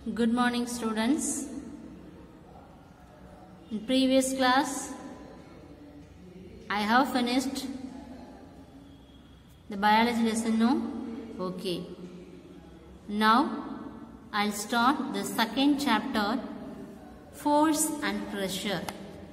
Good morning students. In previous class, I have finished the biology lesson, no? Okay. Now, I'll start the second chapter, force and pressure.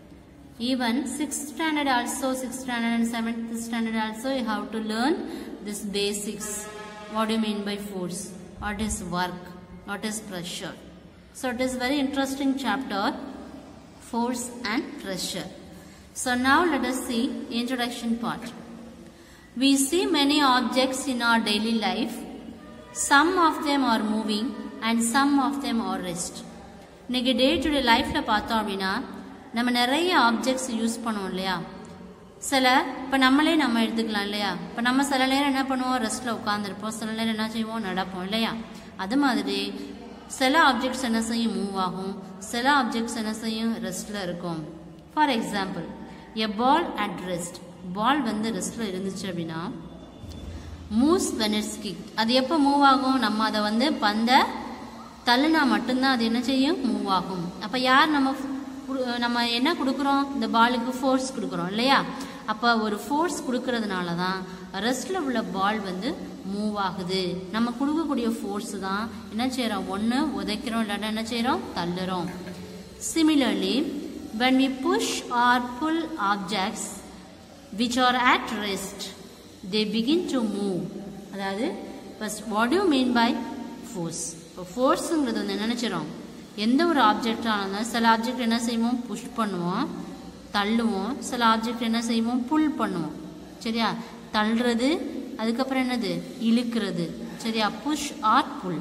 Even 6th standard also, 6th standard and 7th standard also, you have to learn this basics. What do you mean by force? What is work? What is pressure? So it is very interesting chapter, force and pressure. So now let us see introduction part. We see many objects in our daily life. Some of them are moving and some of them are rest. இன்னைக்கு day to day லைஃப்பில் பார்த்தோம் அப்படின்னா நம்ம நிறைய objects use பண்ணுவோம் இல்லையா சில இப்போ நம்மளே நம்ம எடுத்துக்கலாம் இல்லையா இப்போ நம்ம சில நேரம் என்ன பண்ணுவோம் ரெஸ்ட்டில் உட்காந்துருப்போம் சில நேரம் என்ன செய்வோம் நடப்போம் இல்லையா அது மாதிரி சில ஆப்ஜெக்ட்ஸ் என்ன செய்யும் மூவ் ஆகும் சில ஆப்ஜெக்ட்ஸ் என்ன செய்யும் ரெஸ்ட்டில் இருக்கும் for example a ball at rest ball வந்து ரெஸ்ட்டில் இருந்துச்சு அப்படின்னா மூவ்ஸ் வென் இட்ஸ் கிக் அது எப்போ மூவ் ஆகும் நம்ம அதை வந்து பந்தை தள்ளுனா மட்டும்தான் அது என்ன செய்யும் மூவ் ஆகும் அப்போ யார் நம்ம குடு- நம்ம என்ன கொடுக்குறோம் இந்த பாலுக்கு ஃபோர்ஸ் கொடுக்குறோம் இல்லையா அப்போ ஒரு ஃபோர்ஸ் கொடுக்கறதுனால தான் ரெஸ்ட்டில் உள்ள பால் வந்து மூவ் ஆகுது நம்ம கொடுக்கக்கூடிய ஃபோர்ஸ் தான் என்ன செய்கிறோம் ஒன்று உதைக்கிறோம் இல்லாட்டா என்ன செய்கிறோம் தள்ளுறோம் similarly when we push or pull objects which are at rest they begin to move அதாவது first what do you mean by force இப்போ ஃபோர்ஸுங்கிறது வந்து என்ன நினைச்சிடும் எந்த ஒரு ஆப்ஜெக்டாக இருந்தாலும் சில ஆப்ஜெக்ட் என்ன செய்வோம் புஷ் பண்ணுவோம் தள்ளுவோம் சில ஆப்ஜெக்ட் என்ன செய்வோம் புல் பண்ணுவோம் சரியா தள்ளுறது அதுக்கப்புறம் என்னது இழுக்கிறது சரியா புஷ் ஆர் புல்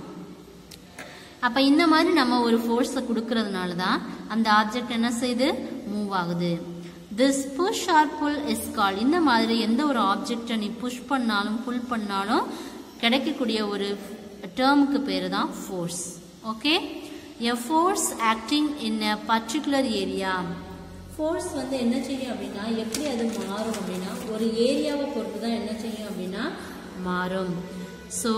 அப்போ இந்த மாதிரி நம்ம ஒரு ஃபோர்ஸை கொடுக்கறதுனால தான் அந்த ஆப்ஜெக்ட் என்ன செய்யுது மூவ் ஆகுது this push or pull is call இந்த மாதிரி எந்த ஒரு ஆப்ஜெக்டை நீ புஷ் பண்ணாலும் புல் பண்ணாலும் கிடைக்கக்கூடிய ஒரு டேர்முக்கு பேர் தான் force okay a force acting in a particular area force வந்து என்ன செய்யும் அப்படின்னா எப்படி அது மாறும் அப்படின்னா ஒரு ஏரியாவை பொறுத்து தான் என்ன செய்யும் அப்படின்னா மாறும் so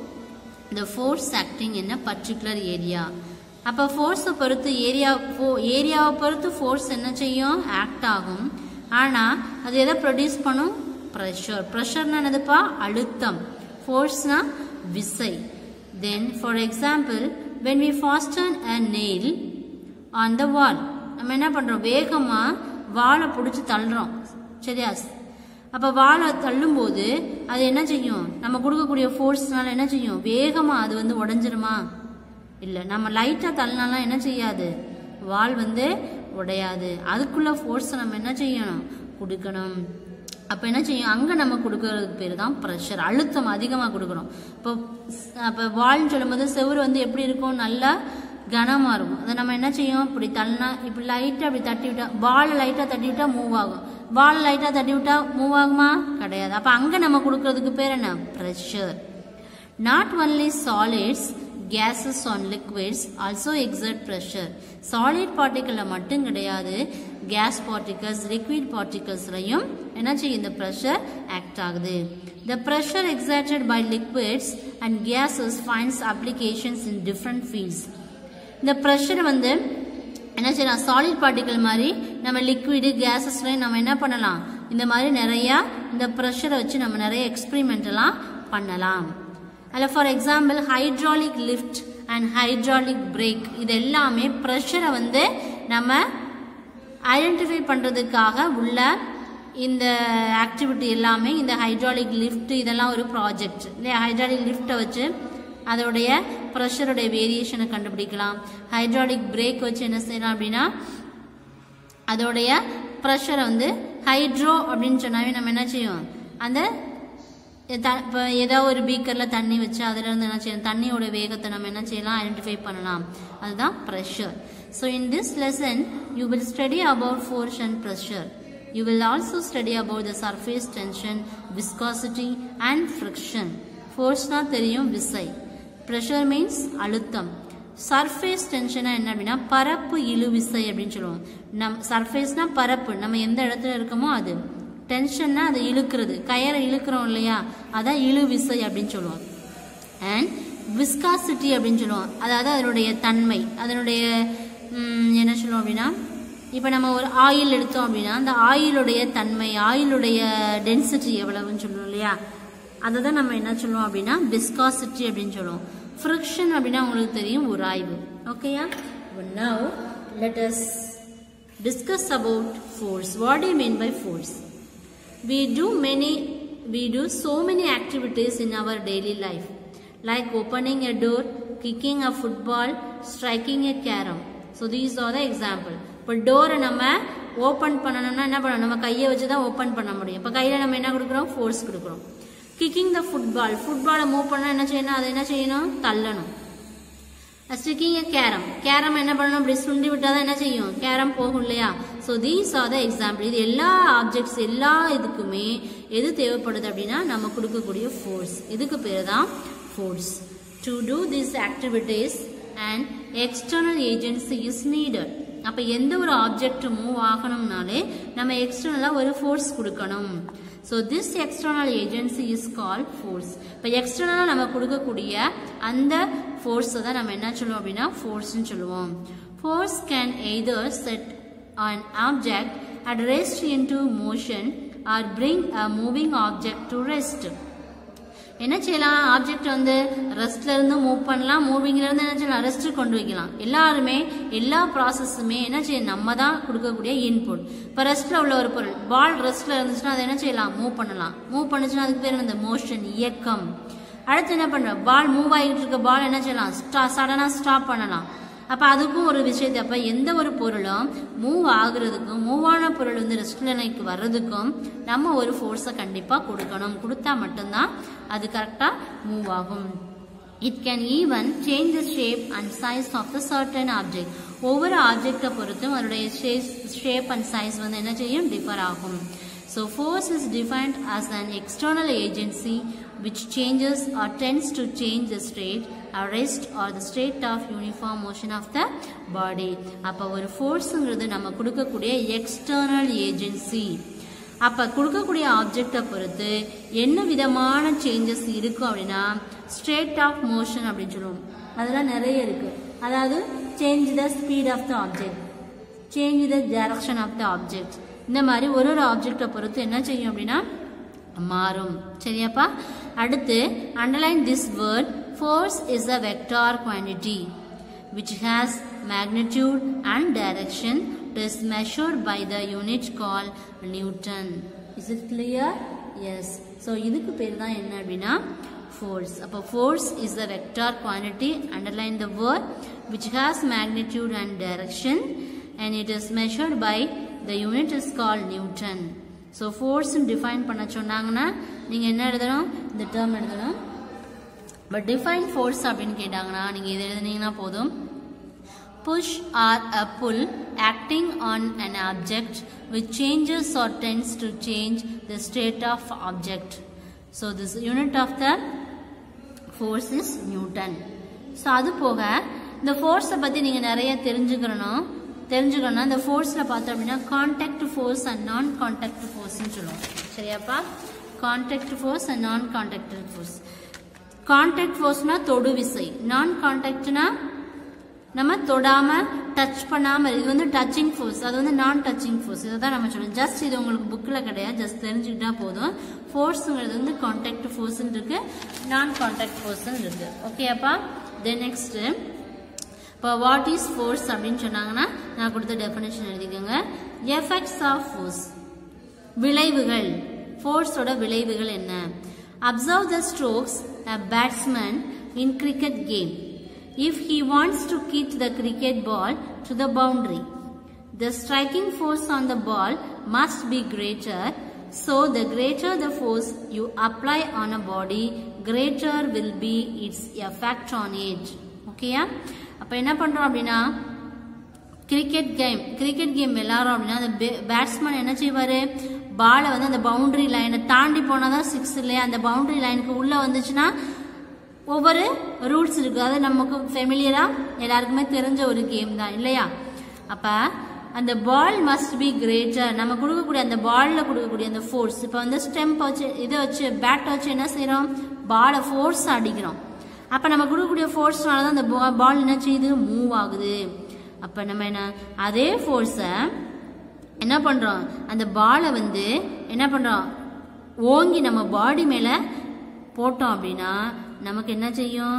the force acting in a particular area அப்போ ஃபோர்ஸை பொறுத்து ஏரியா ஃபோ ஏரியாவை பொறுத்து ஃபோர்ஸ் என்ன செய்யும் ஆக்ட் ஆகும் ஆனால் அது எதை ப்ரொடியூஸ் பண்ணும் ப்ரெஷர் ப்ரெஷர்னா என்னதுப்பா அழுத்தம் ஃபோர்ஸ்னா விசை then for example when we fasten a nail on the wall நம்ம என்ன பண்ணுறோம் வேகமாக வாழை பிடிச்சி தள்ளுறோம் சரியா அப்போ வாழை தள்ளும்போது அது என்ன செய்யும் நம்ம கொடுக்கக்கூடிய ஃபோர்ஸ்னால என்ன செய்யும் வேகமாக அது வந்து உடஞ்சிருமா இல்லை நம்ம லைட்டாக தள்ளினாலாம் என்ன செய்யாது வால் வந்து உடையாது அதுக்குள்ள ஃபோர்ஸை நம்ம என்ன செய்யணும் கொடுக்கணும் அப்போ என்ன செய்யும் அங்கே நம்ம கொடுக்கறதுக்கு பேர் தான் ப்ரெஷர் அழுத்தம் அதிகமாக கொடுக்கணும் இப்போ அப்போ வால்னு சொல்லும்போது செவுரு வந்து எப்படி இருக்கும் நல்லா கனமாக இருக்கும் அதை நம்ம என்ன செய்யும் இப்படி தள்ளினா இப்படி லைட்டாக இப்படி தட்டி விட்டா பாலை லைட்டாக தட்டி விட்டா மூவ் ஆகும் பால் லைட்டாக தட்டி விட்டா மூவ் ஆகுமா கிடையாது அப்போ அங்கே நம்ம கொடுக்கறதுக்கு பேர் என்ன pressure not only solids gases on liquids also exert pressure solid பார்ட்டிக்கிளில் மட்டும் கிடையாது கேஸ் பார்ட்டிகல்ஸ் லிக்விட் பார்ட்டிகல்ஸ்லையும் என்ன செய்யும் இந்த ப்ரெஷர் ஆக்ட் ஆகுது the pressure exerted by liquids and gases finds applications in different fields இந்த ப்ரெஷர் வந்து என்ன செய்யலாம் சாலிட் பார்ட்டிகல் மாதிரி நம்ம லிக்விடு கேஸஸ்லையும் நம்ம என்ன பண்ணலாம் இந்த மாதிரி நிறையா இந்த ப்ரெஷரை வச்சு நம்ம நிறைய எக்ஸ்பிரிமெண்ட் எல்லாம் பண்ணலாம் அதில் for example hydraulic lift and hydraulic brake இது எல்லாமே ப்ரெஷரை வந்து நம்ம ஐடென்டிஃபை பண்ணுறதுக்காக உள்ள இந்த ஆக்டிவிட்டி எல்லாமே இந்த ஹைட்ராலிக் லிஃப்ட் இதெல்லாம் ஒரு ப்ராஜெக்ட் இல்லையா ஹைட்ராலிக் லிஃப்ட்டை வச்சு அதோடைய ப்ரெஷருடைய வேரியேஷனை கண்டுபிடிக்கலாம் ஹைட்ராலிக் பிரேக் வச்சு என்ன செய்யலாம் அப்படின்னா அதோடைய ப்ரெஷரை வந்து ஹைட்ரோ அப்படின்னு சொன்னாவே நம்ம என்ன செய்வோம் அந்த இப்போ ஏதோ ஒரு பீக்கரில் தண்ணி வச்சு அதில் இருந்து என்ன செய்யணும் தண்ணியோட வேகத்தை நம்ம என்ன செய்யலாம் ஐடென்டிஃபை பண்ணலாம் அதுதான் pressure so in this lesson you will study about force and pressure you will also study about the surface tension viscosity and friction ஃபோர்ஸ்னா தெரியும் விசை ப்ரெஷர் மீன்ஸ் அழுத்தம் சர்ஃபேஸ் டென்ஷனா என்ன அப்படின்னா பரப்பு இழுவிசை அப்படின்னு சொல்லுவோம் நம் சர்ஃபேஸ்னா பரப்பு நம்ம எந்த இடத்துல இருக்கோமோ அது டென்ஷன்னா அதை இழுக்கிறது கயரை இழுக்கிறோம் இல்லையா அதான் இழு விசை அப்படின்னு சொல்லுவோம் அண்ட் விஸ்காசிட்டி அப்படின்னு சொல்லுவோம் அதாவது அதனுடைய தன்மை அதனுடைய ம், என்ன சொல்லுவோம் அப்படின்னா இப்போ நம்ம ஒரு ஆயில் எடுத்தோம் அப்படின்னா அந்த ஆயிலுடைய தன்மை ஆயிலுடைய டென்சிட்டி எவ்வளவுன்னு சொல்லுவோம் இல்லையா அதை தான் நம்ம என்ன சொல்லுவோம் அப்படின்னா விஸ்காசிட்டி அப்படின்னு சொல்லுவோம் ஃப்ரிக்ஷன் அப்படின்னா உங்களுக்கு தெரியும் உராய்வு ஓகேயா now let us discuss about force what do you mean by force we do many we do so many activities in our daily life like opening a door kicking a football striking a carom so these are the example இப்போ டோரை நம்ம open பண்ணணும்னா என்ன பண்ணணும் நம்ம கையை வச்சு தான் ஓப்பன் பண்ண முடியும் இப்போ கையில் நம்ம என்ன கொடுக்குறோம் ஃபோர்ஸ் கொடுக்குறோம் கிக்கிங் த ஃபுட்பால் ஃபுட்பாலை மூவ் பண்ணால் என்ன செய்யணும் அதை என்ன செய்யணும் தள்ளணும் ஸ்டிக்கிங் எ கேரம் கேரம் என்ன பண்ணணும் அப்படி சுண்டி விட்டால் தான் என்ன செய்யும் கேரம் போகும் இல்லையா so these are the example இது எல்லா ஆப்ஜெக்ட்ஸ் எல்லா இதுக்குமே எது தேவைப்படுது அப்படின்னா நம்ம கொடுக்கக்கூடிய ஃபோர்ஸ் இதுக்கு பேர் தான் force to do this activities and external agency is needed அப்போ எந்த ஒரு ஆப்ஜெக்ட் மூவ் ஆகணும்னாலே நம்ம எக்ஸ்டர்னலாக ஒரு ஃபோர்ஸ் கொடுக்கணும் so this external agency is call force இப்போ எக்ஸ்டர்னலாக நம்ம கொடுக்கக்கூடிய அந்த ஃபோர்ஸை தான் நம்ம என்ன சொல்லுவோம் அப்படின்னா ஃபோர்ஸ்னு சொல்லுவோம் force can either set an object at rest into motion or bring a moving object to rest என்ன செய்யலாம் ஆப்ஜெக்ட் வந்து ரெஸ்ட்ல இருந்து மூவ் பண்ணலாம் மூவிங்ல இருந்து என்ன செய்யலாம் ரெஸ்ட் கொண்டு வைக்கலாம் எல்லாருமே எல்லா ப்ராசஸுமே என்ன செய்யணும் நம்ம தான் கொடுக்கக்கூடிய இன்புட் இப்போ ரெஸ்ட்ல உள்ள ஒரு பொருள் பால் ரெஸ்ட்ல இருந்துச்சுன்னா அதை என்ன செய்யலாம் மூவ் பண்ணலாம் மூவ் பண்ணுச்சுன்னா அதுக்கு பேர் இந்த மோஷன் இயக்கம் அடுத்து என்ன பண்ற பால் மூவ் ஆகிட்டு இருக்க பால் என்ன செய்யலாம் ஸ்டா சடனா ஸ்டாப் பண்ணலாம் அப்ப அதுக்கும் ஒரு விஷயத்தை அப்ப எந்த ஒரு பொருளும் மூவ் ஆகுறதுக்கும் மூவ் ஆன பொருள் வந்து ரெஸ்ட் நிலைக்கு வர்றதுக்கும் நம்ம ஒரு ஃபோர்ஸை கண்டிப்பா கொடுக்கணும் கொடுத்தா மட்டும்தான் அது கரெக்டா மூவ் ஆகும் it can even change the shape and size of the certain object ஒவ்வொரு ஆப்ஜெக்டை பொறுத்தும் அதனுடைய ஷேப் அண்ட் சைஸ் வந்து என்ன செய்யும் டிஃபர் ஆகும் So force is defined as an external agency which changes or tends to change the state, arrest or the state of uniform motion of the body. அப்ப ஒரு ஃபோர்ஸுங்கிறது நம்ம கொடுக்கக்கூடிய எக்ஸ்டர்னல் ஏஜென்சி அப்ப கொடுக்கக்கூடிய ஆப்ஜெக்டை பொறுத்து என்ன விதமான சேஞ்சஸ் இருக்கும் அப்படின்னா ஸ்டேட் ஆஃப் மோஷன் அப்படின்னு சொல்லுவோம் அதெல்லாம் நிறைய இருக்கு அதாவது change the speed of the object change the direction of the object இந்த மாதிரி ஒரு ஒரு ஆப்ஜெக்டை பொறுத்து என்ன செய்யும் அப்படின்னா மாறும் சரியாப்பா அடுத்து underline this word force is a vector quantity which has magnitude and direction it is measured by the unit called Newton is it clear yes so இதுக்கு பேர் தான் என்ன அப்படின்னா force அப்போ force is the vector quantity underline the word which has magnitude and direction and it is measured by the unit is called Newton so force define பண்ண சொன்னாங்கன்னா நீங்கள் என்ன எழுதணும் இந்த டேர்ம் எழுதணும் பட் டிஃபைன் ஃபோர்ஸ் அப்படின்னு கேட்டாங்கன்னா நீங்கள் இது எழுதுனீங்கன்னா போதும் push or a pull acting on an object which changes or tends to change the state of object. So this unit of the force is Newton. So அது போக இந்த ஃபோர்ஸை பற்றி நீங்கள் நிறைய தெரிஞ்சுக்கணும் தெரிஞ்சுக்கணும்னா இந்த ஃபோர்ஸில் பார்த்தோம் அப்படின்னா contact force and non contact ஃபோர்ஸ்னு சொல்லுவோம் சரியாப்பா contact force and non contact force contact ஃபோர்ஸ்னா தொடு விசை நான் கான்டாக்ட்னா நம்ம தொடாம டச் பண்ணாம இது வந்து டச்சிங் ஃபோர்ஸ் அது வந்து நான் டச்சிங் ஃபோர்ஸ் இதை தான் நம்ம சொல்லணும் ஜஸ்ட் இது உங்களுக்கு புக்கில் கிடையாது ஜஸ்ட் தெரிஞ்சுக்கிட்டா போதும் ஃபோர்ஸுங்கிறது வந்து கான்டாக்ட் ஃபோர்ஸ்னு இருக்கு நான் கான்டாக்ட் ஃபோர்ஸ்னு இருக்கு ஓகேப்பா தென் நெக்ஸ்ட் இப்போ வாட் இஸ் ஃபோர்ஸ் அப்படின்னு சொன்னாங்கன்னா நான் கொடுத்த டெஃபினேஷன் எழுதிக்கோங்க எஃபெக்ட்ஸ் ஆஃப் ஃபோர்ஸ் விளைவுகள் ஃபோர்ஸோட விளைவுகள் என்ன observe the strokes a batsman in cricket game if he wants to kick the cricket ball to the boundary. The striking force on the ball must be greater, so the greater the force you apply on a body, greater will be its effect on it. ஓகேயா அப்ப என்ன பண்றோம் அப்படின்னா cricket game cricket game விளாட்றோம் அப்படின்னா அந்த batsman என்ன செய்வாரு பாலை வந்து அந்த பவுண்டரி லைனை தாண்டி போனாதான் சிக்ஸ் இல்லையா அந்த பவுண்டரி லைனுக்கு உள்ள வந்துச்சுன்னா ஒவ்வொரு ரூல்ஸ் இருக்கு அது நமக்கு ஃபெமிலியரா எல்லாருக்குமே தெரிஞ்ச ஒரு கேம் தான் இல்லையா அப்ப அந்த பால் மஸ்ட் பி கிரேட்டர் நம்ம கொடுக்கக்கூடிய அந்த பால்ல கொடுக்கக்கூடிய அந்த ஃபோர்ஸ் இப்போ வந்து ஸ்டெம்ப் வச்சு இதை வச்சு பேட் வச்சு என்ன செய்யறோம் பாலை ஃபோர்ஸ் அடிக்கிறோம் அப்போ நம்ம கொடுக்கக்கூடிய ஃபோர்ஸ்னால தான் அந்த பால் என்ன செய்யுது மூவ் ஆகுது அப்போ நம்ம என்ன அதே ஃபோர்ஸை என்ன பண்ணுறோம் அந்த பாலை வந்து என்ன பண்ணுறோம் ஓங்கி நம்ம பாடி மேலே போட்டோம் அப்படின்னா நமக்கு என்ன செய்யும்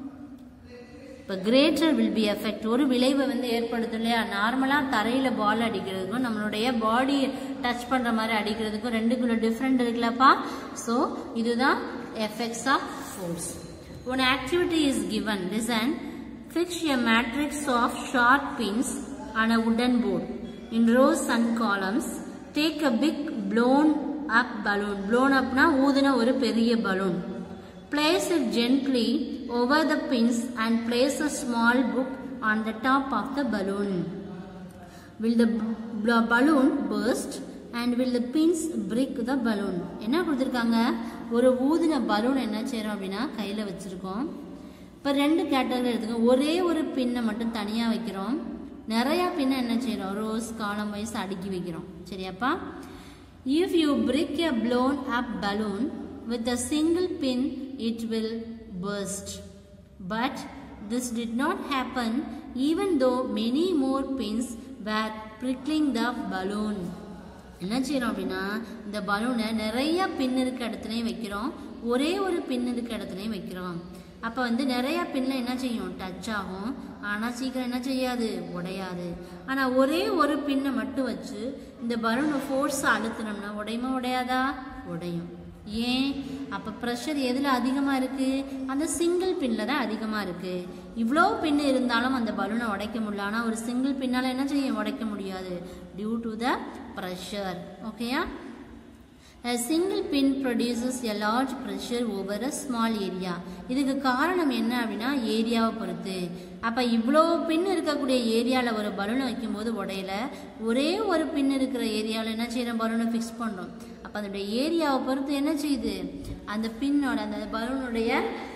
இப்போ கிரேட்டர் வில் பி எஃபெக்ட் ஒரு விளைவை வந்து ஏற்படுத்தும் இல்லையா நார்மலாக தரையில் பால் அடிக்கிறதுக்கும் நம்மளுடைய பாடி டச் பண்ணுற மாதிரி அடிக்கிறதுக்கும் ரெண்டுக்குள்ள டிஃப்ரெண்ட் இருக்குல்லப்பா ஸோ இதுதான் effects of force one activity is given listen fix a matrix of short pins on a wooden board in rows and columns take a big blown up balloon blown upனா ஊதுன ஒரு பெரிய balloon place it gently over the pins and place a small book on the top of the balloon will the b- balloon burst and will the pins break the balloon என்ன கொடுத்துருக்காங்க ஒரு ஊதின balloon என்ன செய்றோம் அப்படின்னா கையில் வச்சுருக்கோம் இப்போ ரெண்டு கேட்டகரி எடுத்துக்கோம் ஒரே ஒரு பின்னை மட்டும் தனியாக வைக்கிறோம் நிறையா பின்னை என்ன செய்கிறோம் ரோஸ் காலம் வைஸ் அடுக்கி வைக்கிறோம் சரியாப்பா if you prick a blown up balloon with a single pin it will burst but this did not happen even though many more pins were prickling the balloon என்ன செய்கிறோம் அப்படின்னா இந்த பலூனை நிறைய பின் இருக்க இடத்துலையும் வைக்கிறோம் ஒரே ஒரு பின் இருக்க இடத்துலையும் வைக்கிறோம் அப்போ வந்து நிறைய பின்ல என்ன செய்யும் டச் ஆகும் ஆனால் சீக்கிரம் என்ன செய்யாது உடையாது ஆனால் ஒரே ஒரு பின்னை மட்டும் வச்சு இந்த பலூனை ஃபோர்ஸாக அழுத்தினோம்னா உடையுமா உடையாதா உடையும் ஏன் அப்போ ப்ரெஷர் எதில் அதிகமாக இருக்குது அந்த சிங்கிள் பின்னில் தான் அதிகமாக இருக்குது இவ்வளோ பின் இருந்தாலும் அந்த பலூனை உடைக்க முடியல ஆனால் ஒரு சிங்கிள் பின்னால் என்ன செய்யும் உடைக்க முடியாது டியூ டு த ப்ரெஷர் ஓகேயா A single pin produces a large pressure over a small area. இதுக்கு காரணம் என்ன அப்படின்னா ஏரியாவை பொறுத்து அப்போ இவ்வளோ பின் இருக்கக்கூடிய ஏரியாவில் ஒரு பலூனை வைக்கும்போது உடையில ஒரே ஒரு பின் இருக்கிற ஏரியாவில் என்ன செய்யறோம் பலூனை ஃபிக்ஸ் பண்ணுறோம் அப்போ அதோடைய ஏரியாவை பொறுத்து என்ன செய்யுது அந்த பின்னோட அந்த பலூனுடைய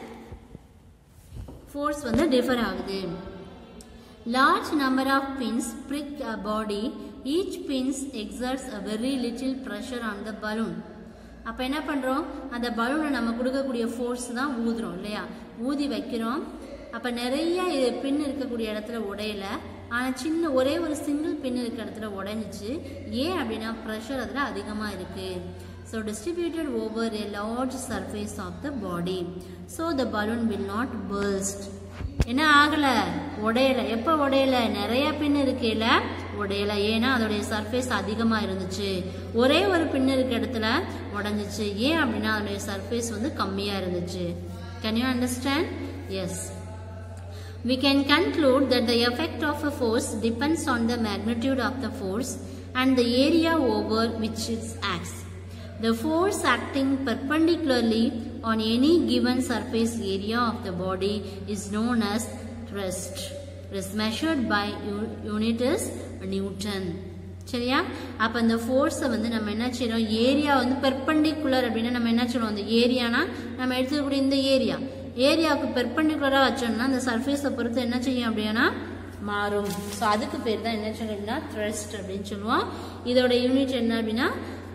ஃபோர்ஸ் வந்து டிஃபர் ஆகுது Large number of pins prick a body. Each pins exerts a very little pressure on the balloon. அப்போ என்ன பண்ணுறோம் அந்த பலூனை நம்ம கொடுக்கக்கூடிய ஃபோர்ஸ் தான் ஊதுறோம் இல்லையா ஊதி வைக்கிறோம் அப்போ நிறைய இது பின் இருக்கக்கூடிய இடத்துல உடையல ஆனால் சின்ன ஒரே ஒரு சிங்கிள் பின் இருக்கிற இடத்துல உடைஞ்சிச்சு ஏன் அப்படின்னா ப்ரெஷர் அதில் அதிகமாக இருக்குது so distributed over a large surface of the body. So the balloon will not burst. என்ன ஆகல உடையல எப்ப உடையல நிறைய பின் இருக்கையில உடையல ஏன்னா அதோடைய சர்ஃபேஸ் அதிகமா இருந்துச்சு ஒரே ஒரு பின் இருக்க இடத்துல உடைஞ்சிச்சு ஏன் அப்படின்னா அதோடைய சர்ஃபேஸ் வந்து கம்மியா இருந்துச்சு can you understand yes We can conclude that the effect of a force depends on the magnitude of the force and the area over which it acts. The force acting perpendicularly on any given surface area of the body is known as thrust. It is measured by u- unit is Newton. சரியா அப்ப அந்த ஃபோர்ஸை வந்து நம்ம என்ன செய்றோம் area வந்து perpendicular அப்படின்னா நம்ம என்ன சொல்லுவோம் அந்த ஏரியானா நம்ம எடுத்துக்கக்கூடிய இந்த ஏரியா ஏரியாவுக்கு பெர்பெண்டிகுலராக வச்சோம்னா அந்த சர்ஃபேஸை பொறுத்து என்ன செய்யும் அப்படின்னா மாறும் ஸோ அதுக்கு பேர் தான் என்ன சொல்லுவோம்னா த்ரெஸ்ட் அப்படின்னு சொல்லுவோம் இதோட யூனிட் என்ன அப்படின்னா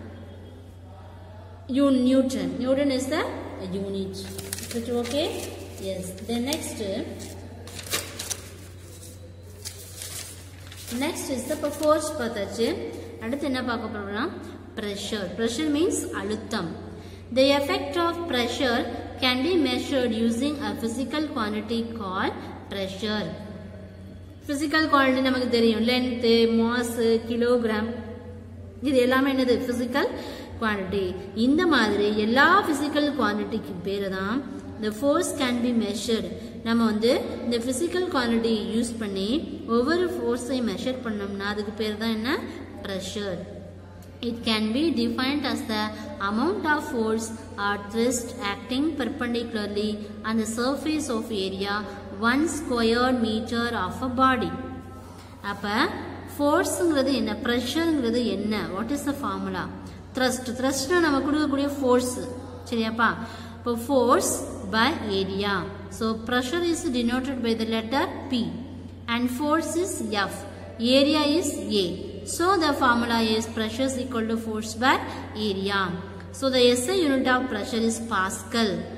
you newton newton is the unit it okay yes then next next is இப்போ ஃபோர்ஸ் பார்த்தாச்சு அடுத்து என்ன பார்க்க போறோம்னா ப்ரெஷர் ப்ரெஷர் மீன்ஸ் அழுத்தம் the effect of pressure can be measured using a physical quantity call pressure physical quantity நமக்கு தெரியும் length mass kilogram இது எல்லாமே என்னது ஃபிசிக்கல் குவான்டிட்டி இந்த மாதிரி எல்லா ஃபிசிக்கல் குவான்டிட்டிக்கு பேர் தான் the force can be measured நம்ம வந்து இந்த physical quantity யூஸ் பண்ணி ஒவ்வொரு ஃபோர்ஸை மெஷர் பண்ணோம்னா அதுக்கு பேர் தான் என்ன pressure It can be defined as the amount of force or thrust acting perpendicularly on the surface of area 1 square meter of a body. அப்ப ஃபோர்ஸுங்கிறது என்ன ப்ரெஷருங்கிறது என்ன what is the formula thrust த்ரஸ்ட்னா நம்ம கொடுக்கக்கூடிய ஃபோர்ஸ் சரியாப்பா இப்போ force by area so pressure is denoted by the letter P and force is F area is A so the formula is pressure is equal to force by area so the SI unit of pressure is pascal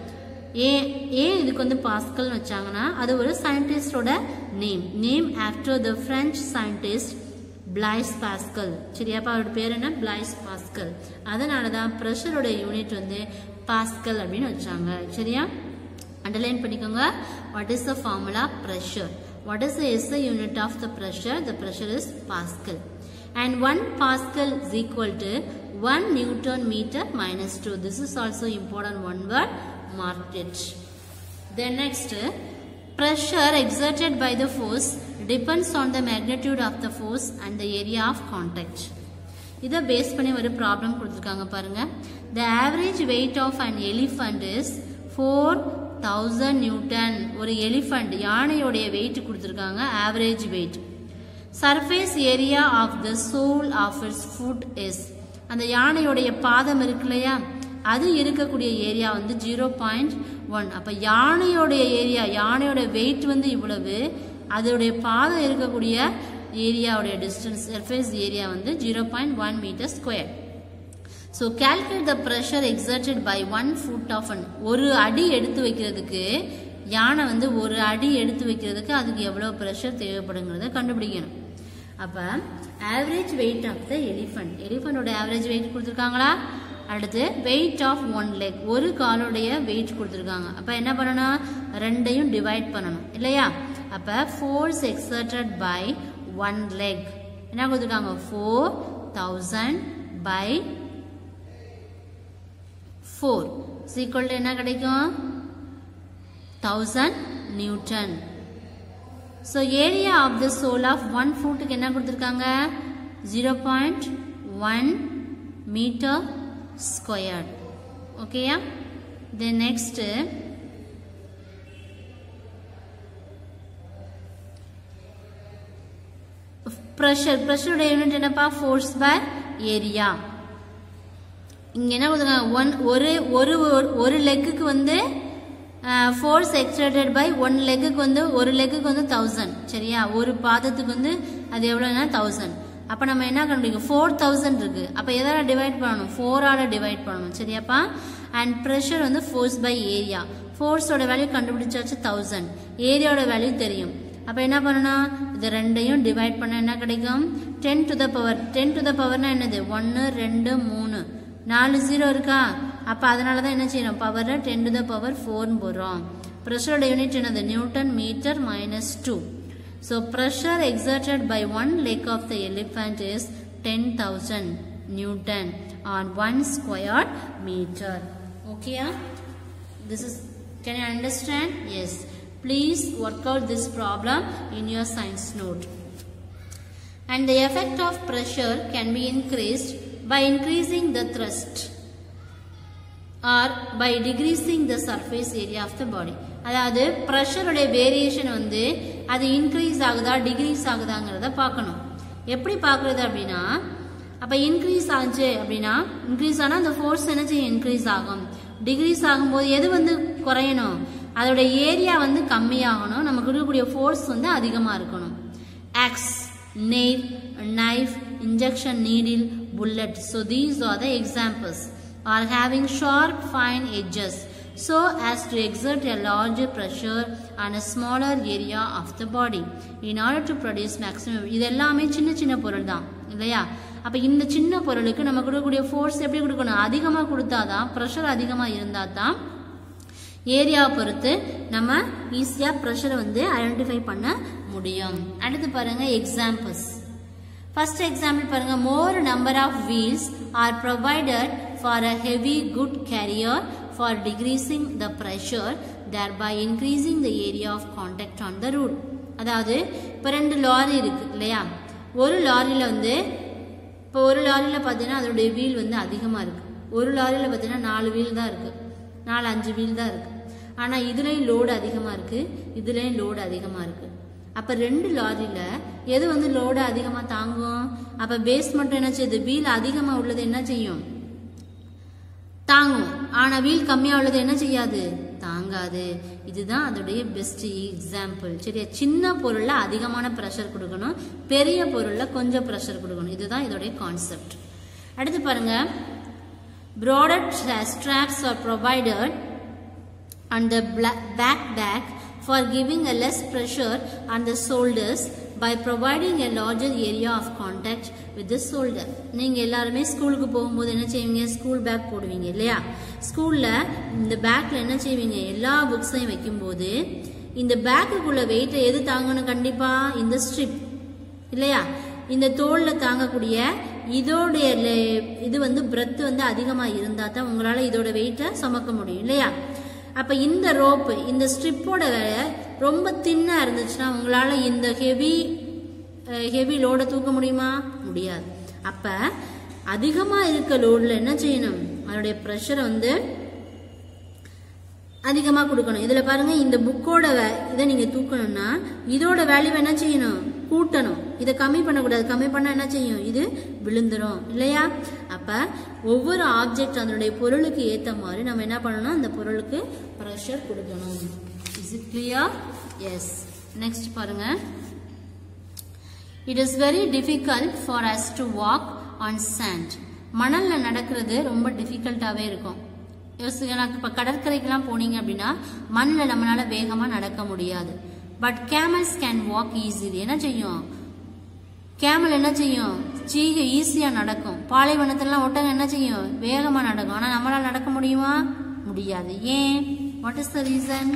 ஏன் ஏன் இதுக்கு வந்து பாஸ்கல்னு வச்சாங்கன்னா அது ஒரு சயின்டிஸ்டோட name name after the French scientist Blaise Pascal சரியாப்பா அவரோட பேர் என்ன பிளைஸ் பாஸ்கல் அதனால தான் ப்ரெஷரோட யூனிட் வந்து பாஸ்கல் அப்படின்னு வச்சாங்க சரியா அண்டர்லைன் பண்ணிக்கோங்க what is the formula pressure what is the SI unit of the pressure the pressure is pascal and 1 pascal is equal to 1 newton meter minus 2 this is also important one word marked it then next pressure exerted by the force depends on the magnitude of the force and the area of contact இதை base பண்ணி ஒரு problem கொடுத்துருக்காங்க பாருங்க the average weight of an elephant is 4000 newton ஒரு elephant யானையோடைய weight கொடுத்துருக்காங்க average weight surface area of the sole of its foot is அந்த யானையுடைய பாதம் இருக்கு இல்லையா அது இருக்கக்கூடிய ஏரியா வந்து ஜீரோ பாயிண்ட் ஒன் அப்போ யானையோடைய ஏரியா யானையோட வெயிட் வந்து இவ்வளவு அதோடைய பாதம் இருக்கக்கூடிய ஏரியாவுடைய டிஸ்டன்ஸ் சர்ஃபேஸ் ஏரியா வந்து zero point one metre square so calculate the pressure exerted by one foot of an ஒரு அடி எடுத்து வைக்கிறதுக்கு யானை வந்து ஒரு அடி எடுத்து வைக்கிறதுக்கு அதுக்கு எவ்வளோ ப்ரெஷர் தேவைப்படுங்கிறத கண்டுபிடிக்கணும் அப்போ average weight of the elephant எலிஃபண்டோட ஆவரேஜ் வெயிட் கொடுத்துருக்காங்களா அடுத்து வெயிட் ஆஃப் ஒன் லெக் ஒரு காலோடைய வெயிட் கொடுத்துருக்காங்க அப்போ என்ன பண்ணணும் ரெண்டையும் டிவைட் பண்ணணும் இல்லையா அப்போ force exerted by one leg என்ன கொடுத்துருக்காங்க four thousand by four equal என்ன கிடைக்கும் thousand newton so area of the sole of one ஃபுட்டுக்கு என்ன கொடுத்துருக்காங்க zero point one metre square ஓகேயா தென் நெக்ஸ்ட்டு ப்ரெஷர் ப்ரெஷருடைய யூனிட் என்னப்பா ஃபோர்ஸ் பை ஏரியா இங்கே என்ன கொடுத்துருக்காங்க ஒன் ஒரு ஒரு ஒரு லெக்குக்கு வந்து ஃபோர்ஸ் எக்ஸ்டர்டட் பை ஒன் லெக்குக்கு வந்து ஒரு லெக்குக்கு வந்து தௌசண்ட் சரியா ஒரு பாதத்துக்கு வந்து அது எவ்வளோனா தௌசண்ட் அப்போ நம்ம என்ன கண்டுபிடிக்கும் ஃபோர் தௌசண்ட் இருக்கு அப்போ எதால டிவைட் பண்ணணும் ஃபோரால் டிவைட் பண்ணணும் சரியாப்பா அண்ட் ப்ரெஷர் வந்து ஃபோர்ஸ் பை ஏரியா ஃபோர்ஸோட வேல்யூ கண்டுபிடிச்சாச்சு தௌசண்ட் ஏரியாவோட வேல்யூ தெரியும் அப்போ என்ன பண்ணணும் இது ரெண்டையும் டிவைட் பண்ண என்ன கிடைக்கும் ten to the power ten to the பவர்னா என்னது ஒன்று ரெண்டு மூணு நாலு ஜீரோ இருக்கா அப்போ அதனால தான் என்ன செய்யணும் power ten to the power ஃபோர்னு போடுறோம் ப்ரெஷரோட யூனிட் என்னது newton metre minus two so pressure exerted by one leg of the elephant is ten thousand newton on one square metre ஓகேயா this is can you understand yes please work out this problem in your science note and the effect of pressure can be increased by increasing the thrust or by decreasing the surface area of the body அதாவது ப்ரெஷருடைய variation வந்து அது increase ஆகுதா degrees ஆகுதாங்கிறத பார்க்கணும் எப்படி பார்க்குறது அப்படின்னா அப்போ increase ஆச்சு அப்படின்னா இன்க்ரீஸ் ஆனால் அந்த ஃபோர்ஸ் என்ன செய்யும் இன்க்ரீஸ் ஆகும் டிக்ரீஸ் ஆகும்போது எது வந்து குறையணும் அதோட ஏரியா வந்து கம்மியாகணும் நமக்கு இருக்கக்கூடிய ஃபோர்ஸ் வந்து அதிகமாக இருக்கணும் axe nail knife, injection needle, bullet. So these are the examples. Are having sharp fine edges so as to exert a larger pressure on a smaller area of the body in order to produce maximum இது எல்லாமே சின்ன சின்ன பொருள் தான் இல்லையா அப்ப இந்த சின்ன பொருளுக்கு நம்ம கொடுக்கக்கூடிய ஃபோர்ஸ் எப்படி கொடுக்கணும் அதிகமாக கொடுத்தாதான் ப்ரெஷர் அதிகமாக இருந்தால் தான் ஏரியாவை பொறுத்து நம்ம ஈஸியாக ப்ரெஷரை வந்து ஐடென்டிஃபை பண்ண முடியும் அடுத்து பாருங்க எக்ஸாம்பிள்ஸ் ஃபர்ஸ்ட் எக்ஸாம்பிள் பாருங்க more number of wheels are provided for a heavy good carrier for decreasing the pressure there by increasing the area of contact on the route அதாவது இப்போ ரெண்டு லாரி இருக்கு இல்லையா ஒரு லாரியில் வந்து இப்போ ஒரு லாரியில் பார்த்தீங்கன்னா அதோடைய வீல் வந்து அதிகமாக இருக்கு ஒரு லாரியில் பார்த்தீங்கன்னா நாலு வீல் தான் இருக்கு நாலு அஞ்சு வீல் தான் இருக்கு ஆனால் இதுலேயும் லோடு அதிகமாக இருக்கு இதுலேயும் லோடு அதிகமாக இருக்கு அப்போ ரெண்டு லாரியில் எது வந்து லோடு அதிகமாக தாங்கும் அப்போ பேஸ் மட்டும் என்ன செய்யுது வீல் அதிகமாக உள்ளது என்ன செய்யும் தாங்கும் ஆனால் வீல் கம்மியாக உள்ளது என்ன செய்யாது தாங்காது இதுதான் அதோடைய பெஸ்ட் எக்ஸாம்பிள் சரியா சின்ன பொருளில் அதிகமான ப்ரெஷர் கொடுக்கணும் பெரிய பொருளில் கொஞ்சம் ப்ரெஷர் கொடுக்கணும் இதுதான் இதோடைய கான்செப்ட் அடுத்து பாருங்க broader straps are provided on the bla- back back for giving a less pressure on the shoulders by providing a larger area of contact with the shoulder நீங்க எல்லாருமே ஸ்கூலுக்கு போகும்போது என்ன செய்வீங்க ஸ்கூல் பேக் போடுவீங்க இல்லையா ஸ்கூல்ல இந்த பேக்ல என்ன செய்வீங்க எல்லா புக்ஸையும் வைக்கும்போது இந்த பேக்குக்குள்ள வெயிட்டை எது தாங்கணும் கண்டிப்பா இந்த ஸ்ட்ரிப் இல்லையா இந்த தோல்ல தாங்கக்கூடிய இதோடைய le- இது வந்து பிரெத் வந்து அதிகமா இருந்தா தான் உங்களால இதோட வெயிட்டை சுமக்க முடியும் இல்லையா அப்ப இந்த ரோப்பு இந்த ஸ்ட்ரிப்போட ரொம்ப தின்னா இருந்துச்சுன்னா உங்களால இந்த ஹெவி ஹெவி லோடை தூக்க முடியுமா முடியாது அப்ப அதிகமா இருக்க லோட்ல என்ன செய்யணும் அதோடைய ப்ரெஷரை வந்து அதிகமாக கொடுக்கணும் இதில் பாருங்க இந்த புக்கோட இதை நீங்கள் தூக்கணும்னா இதோட வேல்யூ என்ன செய்யணும் கூட்டணும் இதை கம்மி பண்ணக்கூடாது கம்மி பண்ணால் என்ன செய்யும் இது விழுந்துரும் இல்லையா அப்போ ஒவ்வொரு ஆப்ஜெக்ட் அதனுடைய பொருளுக்கு ஏற்ற மாதிரி நம்ம என்ன பண்ணணும் அந்த பொருளுக்கு ப்ரெஷர் கொடுக்கணும் is it clear yes next பாருங்க it is very difficult for us to walk on sand மணல்ல நடக்கிறது ரொம்ப டிஃபிகல்ட்டாகவே இருக்கும் யோசிக்க நான் இப்போ கடற்கரைக்கெல்லாம் போனீங்க அப்படின்னா மண்ணில் நம்மளால வேகமாக நடக்க முடியாது but camels can walk easily என்ன செய்யும் கேமல் என்ன செய்யும் சீக ஈஸியாக நடக்கும் பாலைவனத்திலலாம் ஒட்டகம் என்ன செய்யும் வேகமாக நடக்கும் ஆனால் நம்மளால் நடக்க முடியுமா முடியாது ஏன் what is the reason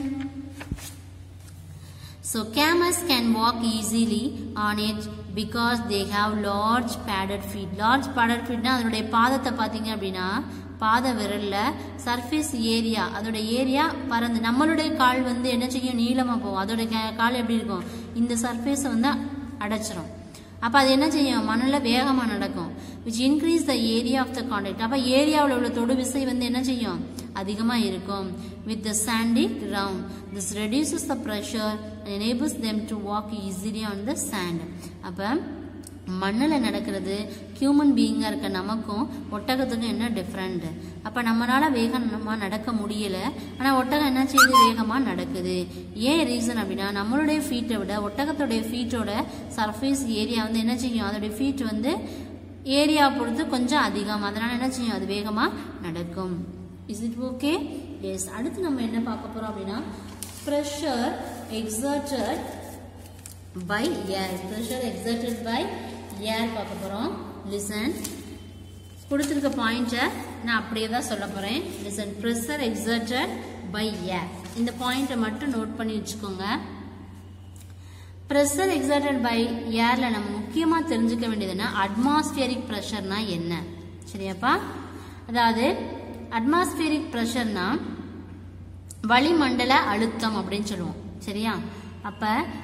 So camels can walk easily on it because they have large padded feet. Large padded feetனா அதனுடைய பாதத்தை பார்த்தீங்க அப்படின்னா பாத விரல்ல சர்ஃபேஸ் ஏரியா அதோட ஏரியா பறந்து நம்மளுடைய கால் வந்து என்ன செய்யும் நீளமா போகும் அதோட கா- கால் எப்படி இருக்கும் இந்த சர்ஃபேஸை வந்து அடைச்சிரும் அப்போ அது என்ன செய்யும் மண்ணில் வேகமாக நடக்கும் which increase the area of the contact அப்போ ஏரியாவில் உள்ள தொடு விசை வந்து என்ன செய்யும் அதிகமாக இருக்கும் with the sandy ground this reduces the pressure and enables them to walk easily on the sand அப்போ மண்ணில் நடக்கிறது ஹியூமன் பீயிங்காக இருக்க நமக்கும் ஒட்டகத்துக்கும் என்ன டிஃப்ரெண்ட் அப்போ நம்மளால வேகமாக நடக்க முடியல ஆனால் ஒட்டகம் என்ன செய்யுது வேகமாக நடக்குது ஏன் ரீசன் அப்படின்னா நம்மளுடைய ஃபீட்டை விட ஒட்டகத்துடைய ஃபீட்டோட சர்ஃபேஸ் ஏரியா வந்து என்ன செய்யும் அதோடைய ஃபீட் வந்து ஏரியா பொறுத்து கொஞ்சம் அதிகம் அதனால என்ன செய்யும் அது வேகமாக நடக்கும் இஸ் இட் ஓகே எஸ் அடுத்து நம்ம என்ன பார்க்க போறோம் அப்படின்னா pressure exerted by air pressure exerted by air பார்க்க போகிறோம் லிசன் கொடுத்துருக்க பாயிண்ட்டை நான் அப்படியே தான் சொல்ல போகிறேன் listen pressure exerted by air இந்த பாயிண்ட்டை மட்டும் நோட் பண்ணி வச்சுக்கோங்க ப்ரெஷர் எக்ஸர்டட் பை ஏர்ல நம்ம முக்கியமா தெரிஞ்சுக்க வேண்டியதுன்னா அட்மாஸ்பியரிக் ப்ரெஷர்னா என்ன சரியாப்பா அதாவது அட்மாஸ்பியரிக் ப்ரெஷர்னா வளிமண்டல அழுத்தம் அப்படின்னு சொல்லுவோம் சரியா அப்ப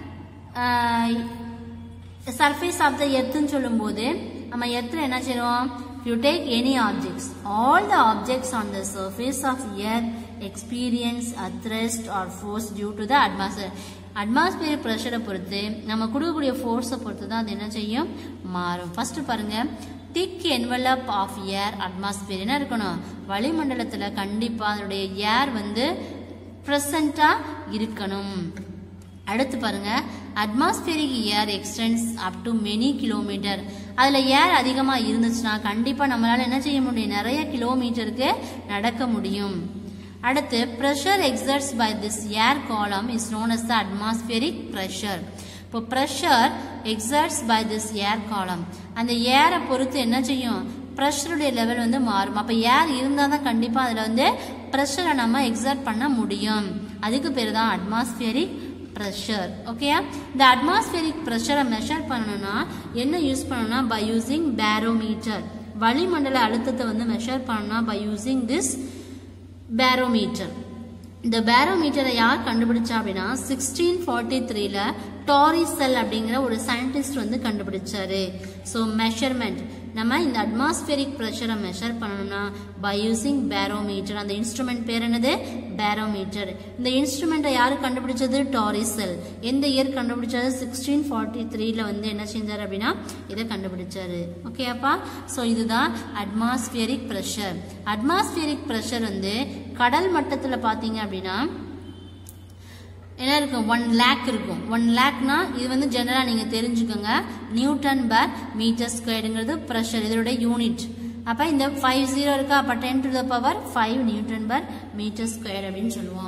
சர்ஃபேஸ் ஆஃப் த எர்த்துன்னு சொல்லும்போது நம்ம எர்த்தில் என்ன செய்வோம் you take any objects all the objects on the surface of earth experience a thrust or force due to the atmosphere atmosphere ப்ரெஷரை பொறுத்து நம்ம கொடுக்கக்கூடிய ஃபோர்ஸை பொறுத்து தான் அது என்ன செய்யும் மாறும் ஃபர்ஸ்ட் பாருங்க thick envelope of air atmosphere என்ன இருக்கணும் வளிமண்டலத்தில் கண்டிப்பாக அதனுடைய ஏர் வந்து ப்ரெசண்ட்டாக இருக்கணும் அடுத்து பாருங்க atmospheric air extends up to many kilometre அதில் ஏர் அதிகமாக இருந்துச்சுன்னா கண்டிப்பாக நம்மளால் என்ன செய்ய முடியும் நிறைய கிலோமீட்டருக்கு நடக்க முடியும் அடுத்து pressure exerts by this air column is known as the atmospheric pressure இப்போ pressure exerts by this air column அந்த ஏரை பொறுத்து என்ன செய்யும் ப்ரெஷருடைய லெவல் வந்து மாறும் அப்போ ஏர் இருந்தால் தான் கண்டிப்பாக அதில் வந்து ப்ரெஷரை நம்ம எக்ஸர்ட் பண்ண முடியும் அதுக்கு பேர் தான் அட்மாஸ்பியரிக் ப்ரெஷர் ஓகேயா இந்த அட்மாஸ்பியரிக் ப்ரெஷரை மெஷர் பண்ணணும்னா என்ன யூஸ் பண்ணணும்னா பை யூசிங் பேரோமீட்டர் வளிமண்டல அழுத்தத்தை வந்து மெஷர் பண்ணணும்னா பை யூசிங் திஸ் பேரோமீட்டர் இந்த பேரோமீட்டரை யார் கண்டுபிடிச்சா அப்படின்னா சிக்ஸ்டீன் ஃபார்ட்டி த்ரீல டாரிசெல் அப்படிங்கிற ஒரு சயின்டிஸ்ட் வந்து கண்டுபிடிச்சாரு ஸோ மெஷர்மெண்ட் நம்ம இந்த அட்மாஸ்பியரிக் ப்ரெஷரை மெஷர் பண்ணணும்னா பை யூசிங் பேரோமீட்டர் அந்த இன்ஸ்ட்ருமெண்ட் பேர் என்னது பேரோமீட்டர் இந்த இன்ஸ்ட்ருமெண்ட்டை யார் கண்டுபிடிச்சது டாரிசெல் எந்த இயர் கண்டுபிடிச்சது சிக்ஸ்டீன் ஃபார்ட்டி த்ரீல வந்து என்ன செஞ்சார் அப்படின்னா இதை கண்டுபிடிச்சாரு ஓகேப்பா ஸோ இதுதான் அட்மாஸ்பியரிக் ப்ரெஷர் அட்மாஸ்பியரிக் ப்ரெஷர் வந்து கடல் மட்டத்தில் பார்த்தீங்க அப்படின்னா என்ன இருக்கும் ஒன் லேக் இருக்கும் ஒன் லேக்னா இது வந்து ஜெனரலாக நீங்கள் தெரிஞ்சுக்கோங்க நியூட்டன் பர் மீட்டர் ஸ்கொயர்டுங்கிறது ப்ரெஷர் இதோட யூனிட் அப்போ இந்த ஃபைவ் ஜீரோ இருக்கா அப்போ ten to the power five newton per metre square அப்படின்னு சொல்லுவோம்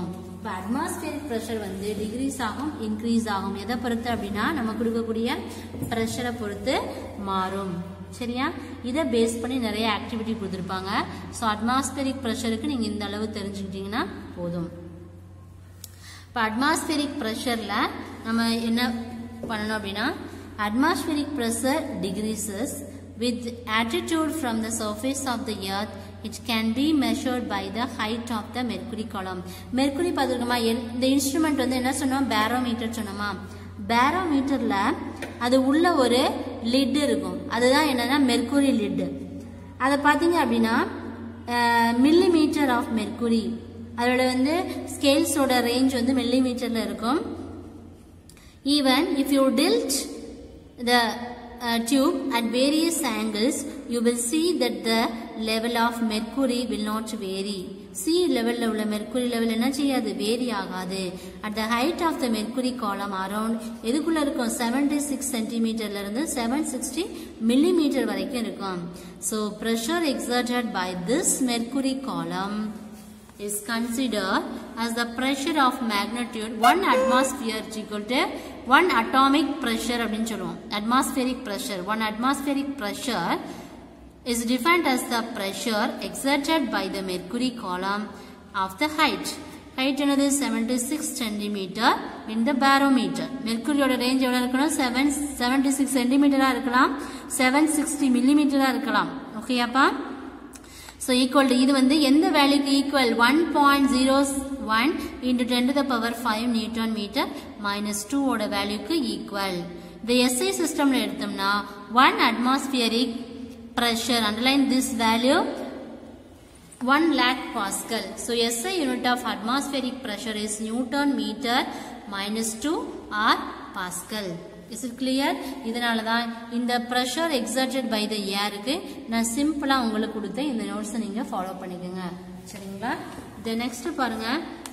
இப்போ அட்மாஸ்பியரிக் ப்ரெஷர் வந்து டிகிரீஸ் ஆகும் இன்க்ரீஸ் ஆகும் எதை பொறுத்து அப்படின்னா நம்ம கொடுக்கக்கூடிய ப்ரெஷரை பொறுத்து மாறும் சரியா இதை பேஸ் பண்ணி நிறைய ஆக்டிவிட்டி கொடுத்துருப்பாங்க ஸோ அட்மாஸ்பியரிக் ப்ரெஷருக்கு நீங்கள் இந்த அளவு தெரிஞ்சுக்கிட்டீங்கன்னா போதும் இப்போ அட்மாஸ்பியரிக் ப்ரெஷரில் நம்ம என்ன பண்ணணும் அப்படின்னா atmospheric pressure decreases with attitude from the surface of the earth it can be measured by the height of the mercury column mercury பார்த்துருக்கோமா இந்த இன்ஸ்ட்ருமெண்ட் வந்து என்ன சொன்னோம் பேரோமீட்டர் சொன்னோமா பேரோமீட்டரில் அது உள்ள ஒரு லிட் இருக்கும் அதுதான் என்னன்னா மெர்க்குரி லிட் அதை பார்த்தீங்க அப்படின்னா மில்லி மீட்டர் ஆஃப் மெர்க்குரி அதோட வந்து ஸ்கேல்ஸோட ரேஞ்ச் வந்து மில்லி மீட்டரில் இருக்கும் even if you tilt the uh, tube at various angles, you will see that the level of mercury will not vary. C லெவலில் உள்ள மெர்க்குரி லெவல் என்ன செய்யாது வேரி ஆகாது at the height of the mercury column around எதுக்குள்ள இருக்கும் seventy six சென்டிமீட்டர்ல இருந்து seven sixty millimetre வரைக்கும் இருக்கும் so pressure exerted by this mercury column is considered as the pressure of magnitude 1 atmosphere is equal to 1 atomic pressure அப்படின்னு சொல்லுவோம் atmospheric pressure 1 atmospheric pressure is defined as the pressure exerted by the mercury column of the height height என்னது 76 centimeter in the barometer மெர்க்குரியோட range எவ்வளவு இருக்கணும் 7 76 சென்டிமீட்டரா இருக்கலாம் 760 மில்லிமீட்டரா இருக்கலாம் ஓகேயாப்பா so equal to இது வந்து எந்த வேல்யூக்கு equal one point zero one into ten to the power five newton metre minus டூவோட வேல்யூக்கு ஈக்குவல் இந்த எஸ்ஐ சிஸ்டம்ல எடுத்தோம்னா one atmospheric pressure underline this value 1 lakh Pascal. So SI unit of atmospheric pressure is Newton meter minus 2 or Pascal. Is it clear இதனால தான் இந்த pressure exerted by the ஏருக்கு நான் சிம்பிளாக உங்களுக்கு கொடுத்தேன் இந்த நோட்ஸை நீங்கள் ஃபாலோ பண்ணிக்கோங்க சரிங்களா த நெக்ஸ்ட் பாருங்க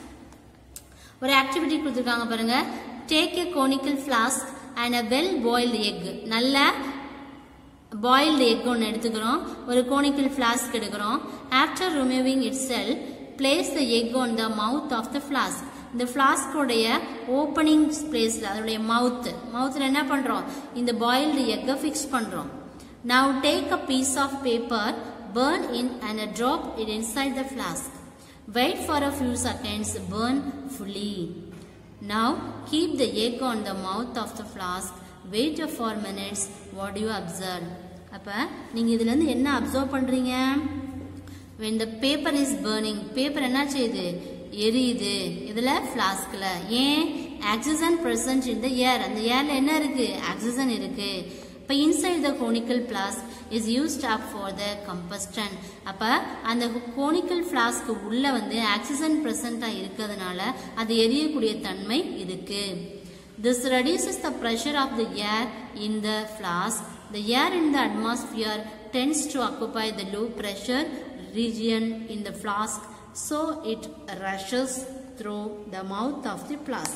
ஒரு ஆக்டிவிட்டி கொடுத்துருக்காங்க பாருங்க take a conical flask and a well boiled egg நல்ல பாயில்டு எக் ஒன்று எடுத்துக்கிறோம் ஒரு கோனிக்கல் ஃப்ளாஸ்க் எடுக்கிறோம் after removing it shell place the egg on the mouth of the flask இந்த ஃப்ளாஸ்கோடைய ஓப்பனிங் பிளேஸில் அதோடைய மவுத்து மவுத்தில் என்ன பண்ணுறோம் இந்த பாயில்டு எக்கை ஃபிக்ஸ் பண்ணுறோம் now take a piece of paper burn in and a drop it inside the flask. Wait for a few seconds, burn fully. Now keep the egg on the mouth of the flask. Wait a four minutes. What do you observe? அப்ப நீங்க இதுல இருந்து என்ன observe பண்றீங்க when the paper is burning paper என்ன செய்யுது எரியுது இதுல ஃபிளாஸ்க்ல ஏன் oxygen present in the air அந்த ஏர்ல என்ன இருக்கு ஆக்சிஜன் இருக்கு இப்போ inside the conical flask is used up for the combustion அப்போ அந்த கோனிக்கல் ஃபிளாஸ்க்கு உள்ள வந்து ஆக்சிஜன் ப்ரெசண்ட்டாக இருக்கிறதுனால அது எரியக்கூடிய தன்மை இருக்கு this reduces the pressure of the air in the flask the air in the atmosphere tends to occupy the low pressure region in the flask so it rushes through the mouth of the flask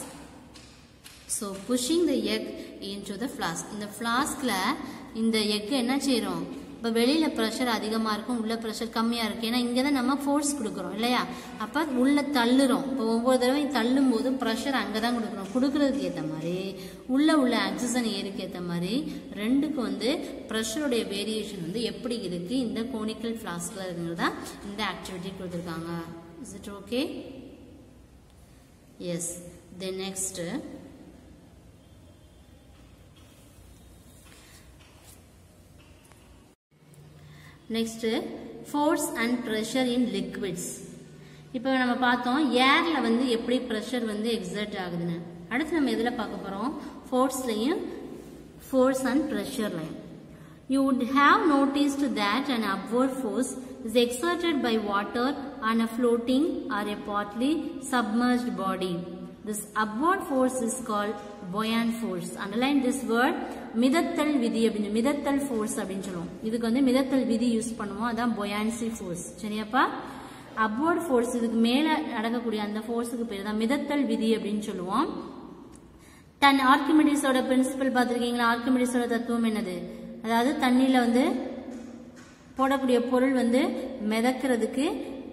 so pushing the egg into the flask இந்த ஃப்ளாஸ்கில் இந்த egg என்ன செய்கிறோம் இப்போ வெளியில் pressure அதிகமாக இருக்கும் உள்ள ப்ரெஷர் கம்மியாக இருக்குது ஏன்னா இங்கே தான் நம்ம ஃபோர்ஸ் கொடுக்குறோம் இல்லையா அப்போ உள்ளே தள்ளுறோம் இப்போ ஒவ்வொரு தடவையும் தள்ளும் போது ப்ரெஷர் அங்கே தான் கொடுக்குறோம் கொடுக்குறதுக்கு ஏற்ற மாதிரி உள்ளே உள்ள ஆக்சிஜன் ஏருக்கு ஏற்ற மாதிரி ரெண்டுக்கும் வந்து ப்ரெஷருடைய வேரியேஷன் வந்து எப்படி இருக்குது இந்த கோனிக்கல் ஃப்ளாஸ்கில் இருக்கிறது தான் இந்த ஆக்டிவிட்டி கொடுத்துருக்காங்க is it okay yes then next next force and pressure in liquids இப்போ நம்ம பார்த்தோம் ஏரில் வந்து எப்படி ப்ரெஷர் வந்து எக்ஸர்ட் ஆகுதுன்னு அடுத்து நம்ம எதில் பார்க்க போகிறோம் ஃபோர்ஸ்லையும் ஃபோர்ஸ் அண்ட் ப்ரெஷர்லையும் You would have noticed that an upward force is exerted by water on a floating or a partly submerged body. This upward force is called buoyant force. Underline this word மிதத்தல் விதி அப்படின்னு மிதத்தல் force அப்படின்னு சொல்லுவோம் இதுக்கு வந்து மிதத்தல் விதி use பண்ணுவோம் அதான் பொயான்சி ஃபோர்ஸ் சரியாப்பா அப்வர்ட் ஃபோர்ஸ் இதுக்கு மேல நடக்கக்கூடிய அந்த ஃபோர்ஸுக்கு பேர் தான் மிதத்தல் விதி அப்படின்னு சொல்லுவோம் தன் ஆர்கிமிடிஸோட பிரின்சிபல் பார்த்துருக்கீங்களா ஆர்கிமிடிஸோட தத்துவம் என்னது அதாவது தண்ணியில் வந்து போடக்கூடிய பொருள் வந்து மிதக்கிறதுக்கு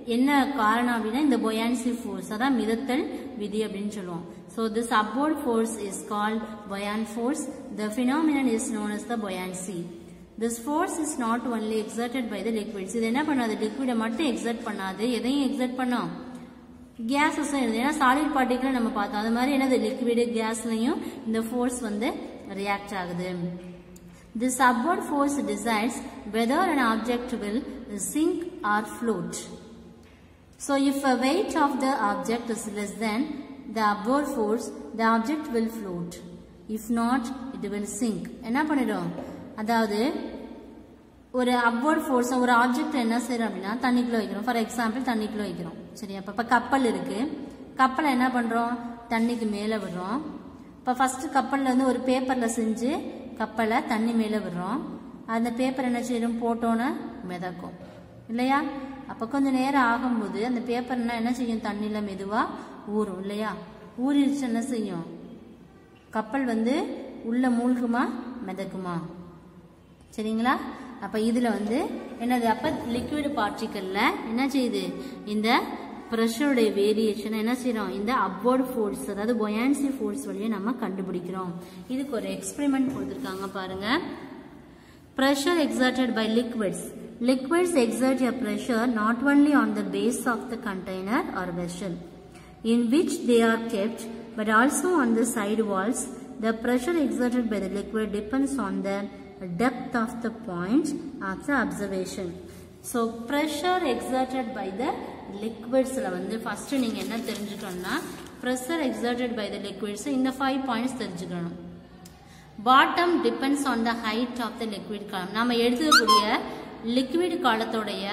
என்ன காரணம் அப்படின்னா இந்த buoyancy force அதான் மிதத்தல் விதி அப்படின்னு சொல்லுவோம் so this upward force is called buoyant force the phenomenon is known as the buoyancy this force is not only exerted by the liquids இது என்ன பண்ணாது லிக்விடை மட்டும் எக்ஸர்ட் பண்ணாது எதையும் எக்ஸர்ட் பண்ணும் கேஸஸும் இருக்குது ஏன்னா சாலிட் பார்ட்டிகளை நம்ம பார்த்தோம் அது மாதிரி என்னது லிக்விடு கேஸ்லையும் இந்த ஃபோர்ஸ் வந்து ரியாக்ட் ஆகுது This upward force decides whether an object will sink or float. So if a weight of the object is less than the upward force, the object will float. If not, it will sink. என்ன பண்ணிடும் அதாவது ஒரு upward force ஒரு object என்ன செய்யறோம் அப்படின்னா தண்ணிக்குள்ள வைக்கிறோம் ஃபார் எக்ஸாம்பிள் தண்ணிக்குள்ள வைக்கிறோம் சரி அப்ப இப்ப கப்பல் இருக்கு கப்பலை என்ன பண்றோம் தண்ணிக்கு மேல விடுறோம் இப்ப ஃபர்ஸ்ட் கப்பல்ல வந்து ஒரு பேப்பர்ல செஞ்சு கப்பலை தண்ணி மேல விடுறோம் அந்த பேப்பர் என்ன செய்யும் போட்டோன்னு மிதக்கும் இல்லையா அப்ப கொஞ்ச நேரம் ஆகும்போது அந்த பேப்பர்னா என்ன செய்யும் தண்ணியில மெதுவா ஊறும் இல்லையா ஊறிடுச்சு என்ன செய்யும் கப்பல் வந்து உள்ள மூழ்குமா மிதக்குமா சரிங்களா அப்ப இதுல வந்து என்னது அப்ப லிக்விட் பார்ட்டிக்கல்ல என்ன செய்யுது இந்த ப்ரெஷருடைய வேரியேஷன் என்ன செய்யறோம் இந்த அப்வர்ட் ஃபோர்ஸ் அதாவது பொயான்சி ஃபோர்ஸ் வழியா நம்ம கண்டுபிடிக்கிறோம் இதுக்கு ஒரு எக்ஸ்பெரிமெண்ட் கொடுத்துருக்காங்க பாருங்க pressure exerted by liquids liquids exert a pressure not only on the base of the container or vessel in which they are kept but also on the side walls the pressure exerted by the liquid depends on the depth of the point of the observation so pressure exerted by the liquids ல வந்து first நீங்க என்ன தெரிஞ்சுக்கணும்னா pressure exerted by the liquids இந்த five points தெரிஞ்சுக்கணும் bottom depends on the height of the liquid column நம்ம எடுத்துக்கக்கூடிய liquid காலத்தோடைய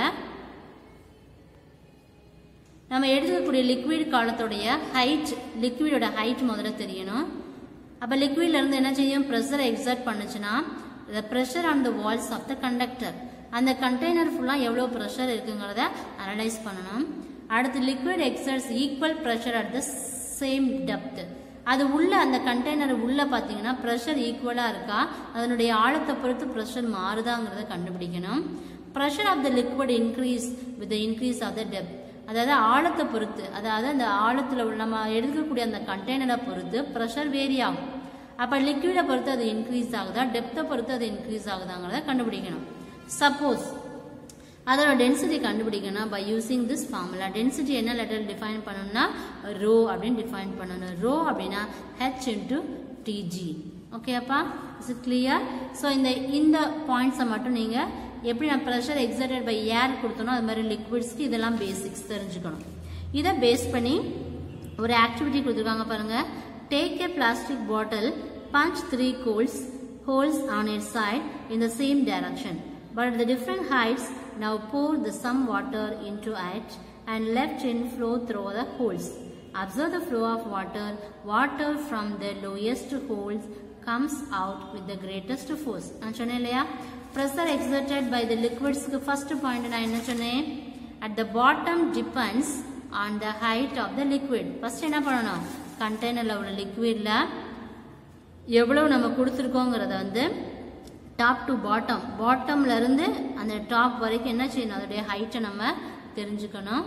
நம்ம எடுத்துக்கக்கூடிய லிக்விட் காலத்தோடைய ஹைட் லிக்விடோட ஹைட் முதல்ல தெரியணும் அப்போ லிக்விட்ல இருந்து என்ன செய்யும் ப்ரெஷர் எக்ஸர்ட் பண்ணுச்சுன்னா the pressure on the walls of the conductor அந்த கண்டெய்னர் ஃபுல்லாக எவ்வளோ ப்ரெஷர் இருக்குங்கிறத அனலைஸ் பண்ணணும் அடுத்து liquid exerts equal pressure at the same depth அது உள்ள அந்த கண்டெய்னர் உள்ள பார்த்தீங்கன்னா ப்ரெஷர் ஈக்குவலாக இருக்கா அதனுடைய ஆழத்தை பொறுத்து ப்ரெஷர் மாறுதாங்கிறத கண்டுபிடிக்கணும் pressure of the liquid increase with increase of the depth அதாவது ஆழத்தை பொறுத்து அதாவது அந்த ஆழத்தில் உள்ள நம்ம எடுக்கக்கூடிய அந்த கண்டெய்னரை பொறுத்து ப்ரெஷர் வேரி ஆகும் அப்போ லிக்விடை பொறுத்து அது இன்க்ரீஸ் ஆகுதா டெப்த்தை பொறுத்து அது இன்க்ரீஸ் ஆகுதாங்கிறத கண்டுபிடிக்கணும் சப்போஸ் அதோட டென்சிட்டி கண்டுபிடிக்கணும் by using this formula density என்ன லெட்டர் டிஃபைன் பண்ணணும்னா ரோ அப்படின்னு டிஃபைன் பண்ணணும் ரோ அப்படின்னா ஹெச் இன்டு டிஜி ஓகேப்பா இஸ் இட் கிளியர் ஸோ இந்த இந்த பாயிண்ட்ஸை மட்டும் நீங்கள் எப்படி நான் ப்ரெஷர் எக்ஸர்டட் பை ஏர் கொடுத்தனோ அது மாதிரி லிக்விட்ஸ்க்கு இதெல்லாம் பேசிக்ஸ் தெரிஞ்சுக்கணும் இதை பேஸ் பண்ணி ஒரு ஆக்டிவிட்டி கொடுத்துருக்காங்க பாருங்க take a plastic bottle punch three holes holes on its side in the same direction but at the different heights now pour the some water into it and left in flow through the holes observe the flow of water water from the lowest holes comes out with the greatest force நான் சொன்னேன் இல்லையா pressure exerted by the liquids க்கு first point நான் என்ன சொன்னேன் at the bottom depends on the height of the liquid first என்ன பண்ணணும் கண்டெய்னர்ல உள்ள லிக்விட்ல எவ்வளவு நம்ம கொடுத்துருக்கோங்கிறத வந்து டாப் டு பாட்டம் பாட்டம்ல இருந்து அந்த டாப் வரைக்கும் என்ன செய்யணும் அதோடைய ஹைட்டை நம்ம தெரிஞ்சுக்கணும்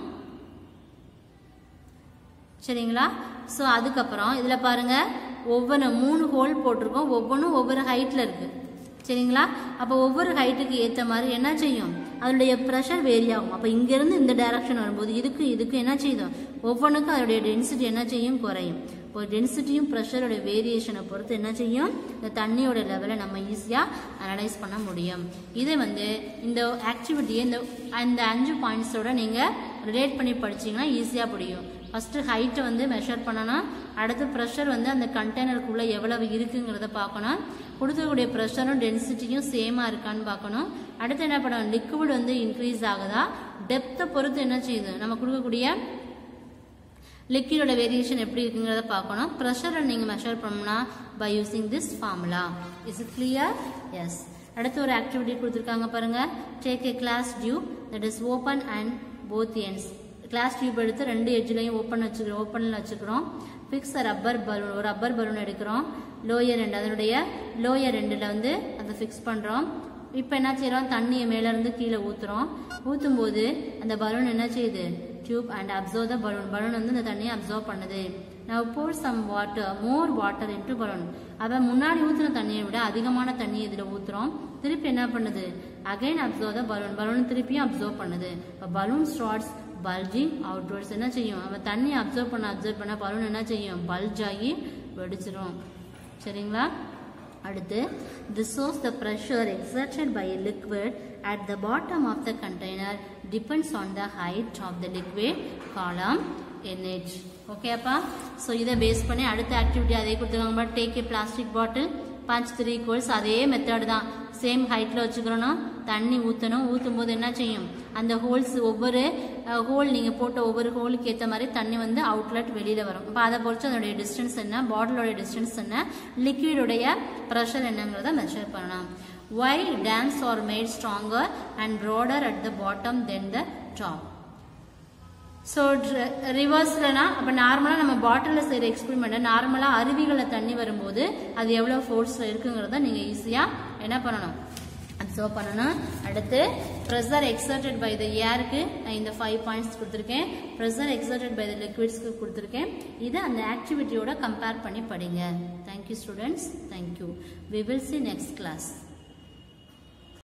சரிங்களா ஸோ அதுக்கப்புறம் இதில் பாருங்க ஒவ்வொன்று மூணு ஹோல் போட்டிருக்கோம் ஒவ்வொன்றும் ஒவ்வொரு ஹைட்டில் இருக்கு சரிங்களா அப்போ ஒவ்வொரு ஹைட்டுக்கு ஏற்ற மாதிரி என்ன செய்யும் அதனுடைய ப்ரெஷர் வேரி ஆகும் அப்போ இங்கேருந்து இந்த டைரக்ஷன் வரும்போது இதுக்கு இதுக்கு என்ன செய்யும் ஒவ்வொன்றுக்கும் அதோடைய டென்சிட்டி என்ன செய்யும் குறையும் இப்போ டென்சிட்டியும் ப்ரெஷரோட வேரியேஷனை பொறுத்து என்ன செய்யும் இந்த தண்ணியோட லெவலை நம்ம ஈஸியாக அனலைஸ் பண்ண முடியும் இதை வந்து இந்த ஆக்டிவிட்டியை இந்த அந்த அஞ்சு பாயிண்ட்ஸோட நீங்கள் ரிலேட் பண்ணி படிச்சீங்கன்னா ஈஸியாக புரியும் ஃபஸ்ட்டு ஹைட்டை வந்து மெஷர் பண்ணணும் அடுத்து ப்ரெஷர் வந்து அந்த கண்டெய்னருக்குள்ளே எவ்வளவு இருக்குங்கிறத பார்க்கணும் கொடுக்கக்கூடிய ப்ரெஷரும் டென்சிட்டியும் சேமாக இருக்கான்னு பார்க்கணும் அடுத்து என்ன பண்ணணும் லிக்விட் வந்து இன்க்ரீஸ் ஆகுதா டெப்த்தை பொறுத்து என்ன செய்யுது நம்ம கொடுக்கக்கூடிய லிக்விடோட வேரியேஷன் எப்படி இருக்குங்கிறத பார்க்கணும் ப்ரெஷரை நீங்கள் மெஷர் பண்ணணும்னா by using this formula is it clear yes அடுத்து ஒரு ஆக்டிவிட்டி கொடுத்துருக்காங்க பாருங்க take a glass tube that is open and both ends glass tube எடுத்து ரெண்டு எட்ஜ்லையும் ஓப்பன் வச்சுக்கிறோம் ஓப்பனில் வச்சுக்கிறோம் ஃபிக்ஸ் ரப்பர் பலூன் ஒரு ரப்பர் பலூன் எடுக்கிறோம் லோயர் ரெண்டு அதனுடைய லோயர் ரெண்டில் வந்து அதை ஃபிக்ஸ் பண்ணுறோம் இப்போ என்ன செய்கிறோம் தண்ணியை மேலேருந்து கீழே ஊற்றுறோம் ஊற்றும் போது அந்த பலூன் என்ன செய்யுது tube and observe the balloon balloon வந்து இந்த தண்ணியை அப்சர்வ் பண்ணுது now pour some water more water into balloon அவ முன்னாடி ஊத்துன தண்ணியை விட அதிகமான தண்ணியை இதுல ஊத்துறோம் திருப்பி என்ன பண்ணுது again observe the balloon balloon திருப்பியும் அப்சர்வ் பண்ணுது இப்போ பலூன் ஸ்டார்ட்ஸ் பல்ஜிங் அவுட்வர்ட்ஸ் என்ன செய்யும் அவன் தண்ணி அப்சர்வ் பண்ண அப்சர்வ் பண்ண பலூன் என்ன செய்யும் பல்ஜ் ஆகி வெடிச்சிரும் சரிங்களா அடுத்து this shows the pressure exerted by a liquid at the bottom of the container depends on the height of the liquid column in it ஓகேப்பா ஸோ இதை பேஸ் பண்ணி அடுத்த ஆக்டிவிட்டி அதே கொடுத்துருக்காங்க take a plastic bottle punch three holes அதே method தான் same ஹைட்டில் வச்சுக்கிறோன்னா தண்ணி ஊற்றணும் ஊற்றும் போது என்ன செய்யும் அந்த ஹோல்ஸ் ஒவ்வொரு ஹோல் நீங்கள் போட்ட ஒவ்வொரு ஹோலுக்கு ஏற்ற மாதிரி தண்ணி வந்து அவுட்லெட் வெளியில் வரும் இப்போ அதை பொறுத்து அதனுடைய டிஸ்டன்ஸ் என்ன பாட்டிலோட டிஸ்டன்ஸ் என்ன லிக்விடுடைய ப்ரெஷர் என்னங்கிறத மெஷர் பண்ணலாம் why dams are made stronger and broader at the bottom then the top so ரிவர்ஸ்லனா அப்போ நார்மலாக நம்ம பாட்டிலில் செய்கிற எக்ஸ்பெரிமெண்ட்டை நார்மலாக அருவிகளில் தண்ணி வரும்போது அது எவ்வளோ ஃபோர்ஸில் இருக்குங்கிறத நீங்கள் ஈஸியாக என்ன பண்ணணும் அப்சர்வ் பண்ணணும் அடுத்து ப்ரெஷர் எக்ஸர்டட் பை த ஏருக்கு நான் இந்த ஃபைவ் பாயிண்ட்ஸ் கொடுத்துருக்கேன் ப்ரெஷர் எக்ஸர்டட் பை த லிக்விட்ஸ்க்கு கொடுத்துருக்கேன் இதை அந்த ஆக்டிவிட்டியோட கம்பேர் பண்ணி படிங்க thank you students thank you we will see next class